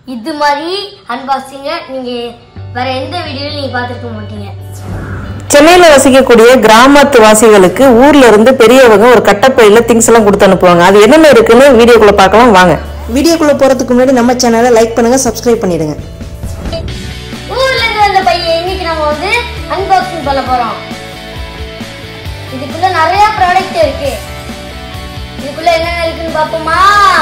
இது மாதிரி அன்பாக்சிங்க நீங்க வேற எந்த வீடியோலையும் நீங்க பார்த்துருக்க மாட்டீங்க சென்னையில வசிக்கக்கூடிய கிராமத்து வாசிகளுக்கு ஊர்ல இருந்து பெரியவங்க ஒரு கட்டப்பையில திங்ஸ் எல்லாம் கொடுத்து அனுப்புவாங்க அது என்னென்ன இருக்குன்னு வீடியோக்குள்ள பார்க்கலாம் வாங்க வீடியோக்குள்ள போறதுக்கு முன்னாடி நம்ம சேனலை லைக் பண்ணுங்க சப்ஸ்கிரைப் பண்ணிடுங்க ஊர்ல இருந்து வந்த பையன் இன்னைக்கு நம்ம வந்து அன்பாக்சிங் பண்ண போறோம் இதுக்குள்ள நிறைய ப்ராடக்ட் இருக்கு இதுக்குள்ள என்னென்ன இருக்குன்னு பாப்போமா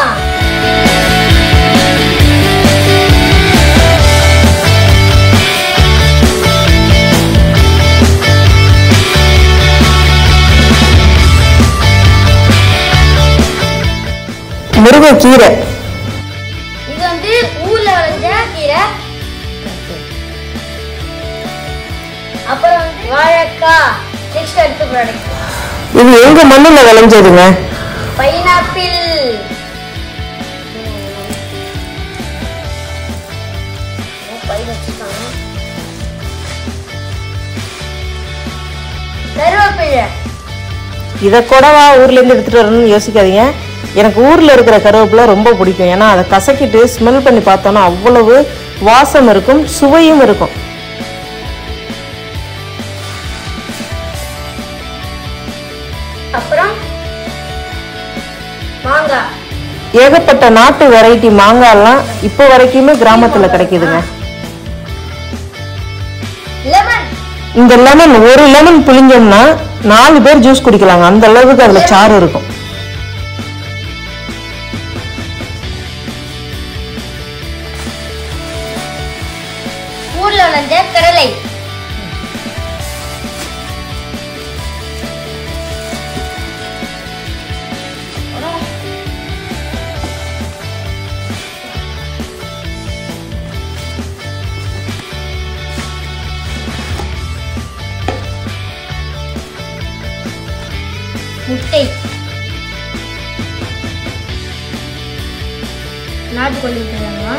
முருங்கைக்கீரை இது வந்து ஊர்ல விளைஞ்ச கீரை அப்புறம் வந்து வாழைக்காய் நெக்ஸ்ட் அடுத்த ப்ராடக்ட் இது எங்க மண்ணுல விளைஞ்சதுங்க பைனாப்பிள் கருவேப்பிலை இதை கூடவா ஊர்ல இருந்து எடுத்துட்டு வரணும்னு யோசிக்காதீங்க எனக்கு ஊர்ல இருக்கிற கருவேப்பிலை ரொம்ப பிடிக்கும் ஏன்னா அதை கசக்கிட்டு ஸ்மெல் பண்ணி பார்த்தோன்னா அவ்வளவு வாசம் இருக்கும் சுவையும் இருக்கும் அப்புறம் மாங்காய் ஏகப்பட்ட நாட்டு வெரைட்டி மாங்காய்லாம் இப்போ வரைக்குமே கிராமத்துல கிடைக்குதுங்க லெமன் இந்த லெமன் ஒரு லெமன் புளிஞ்சோம்னா நாலு பேர் ஜூஸ் குடிக்கலாங்க அந்த அளவுக்கு அதுல சாறு இருக்கும் ஊர்ல விளைஞ்ச கடலை முட்டை நாட்டுக்கோழி இருக்கிறாங்களா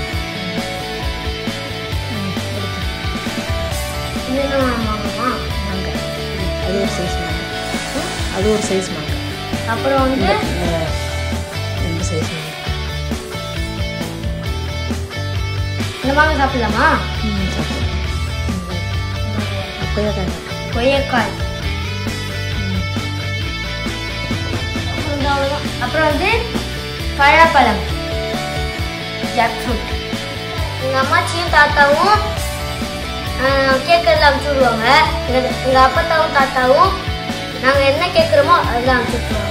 என்ன வாங்குமா அது ஒரு சைஸ் மாங்க அது ஒரு சைஸ் மாங்க அப்புறம் வந்து ரெண்டு சைஸ் மாங்க இந்த மாங்காய் சாப்பிடலாமா கொய்யாக்காய் கொய்யக்காய் அப்புறம் வந்து அவ்வளவுதான். அப்புறம் வந்து பழப்பழம் ஜாக் ஃப்ரூட் எங்கள் அம்மாச்சியும் தாத்தாவும் கேட்கறதுல அனுப்பிச்சி விடுவாங்க எங்கள் எங்கள் அப்பத்தாவும் தாத்தாவும் நாங்கள் என்ன கேட்குறோமோ அதெல்லாம் அனுப்பிச்சி விட்ருவாங்க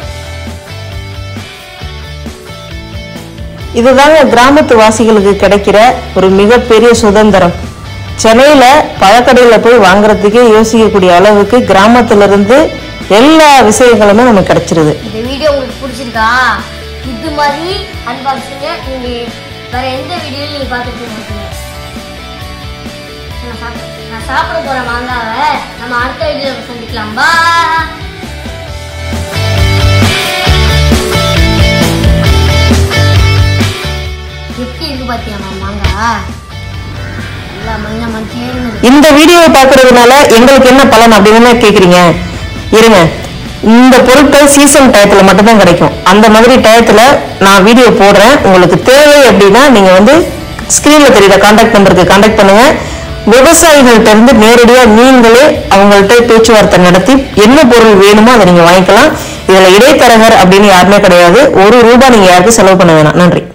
இதுதாங்க கிராமத்து வாசிகளுக்கு கிடைக்கிற ஒரு மிகப்பெரிய சுதந்திரம் சென்னையில பழக்கடையில போய் வாங்குறதுக்கே யோசிக்கக்கூடிய அளவுக்கு கிராமத்துல இருந்து எல்லா விஷயங்களுமே நமக்கு கிடைச்சிருது இந்த வீடியோ உங்களுக்கு பிடிச்சிருக்கா இது மாதிரி அன்பாக்சிங்க நீங்க வேற எந்த வீடியோலையும் நீங்க பார்த்துட்டு மாட்டீங்க நான் சாப்பிட நான் சாப்பிட போற மாங்காவை நம்ம அடுத்த வீடியோவில் சந்திக்கலாம் பா எப்படி இருக்கு பாத்தியாமா மாங்காய் நல்லா மஞ்சள் மஞ்சள் இந்த வீடியோவை பார்க்கறதுனால எங்களுக்கு என்ன பலன் அப்படின்னு கேக்குறீங்க இருங்க இந்த பொருட்கள் சீசன் டயத்துல மட்டும்தான் கிடைக்கும் அந்த மாதிரி டயத்துல நான் வீடியோ போடுறேன் உங்களுக்கு தேவை அப்படின்னா நீங்க வந்து ஸ்கிரீன்ல தெரியுற கான்டாக்ட் நம்பருக்கு கான்டாக்ட் பண்ணுங்க விவசாயிகள்ட்ட இருந்து நேரடியா நீங்களே அவங்கள்ட்ட பேச்சுவார்த்தை நடத்தி என்ன பொருள் வேணுமோ அதை நீங்க வாங்கிக்கலாம் இதுல இடைத்தரகர் அப்படின்னு யாருமே கிடையாது ஒரு ரூபாய் நீங்க யாருக்கும் செலவு பண்ண வேணாம் நன்றி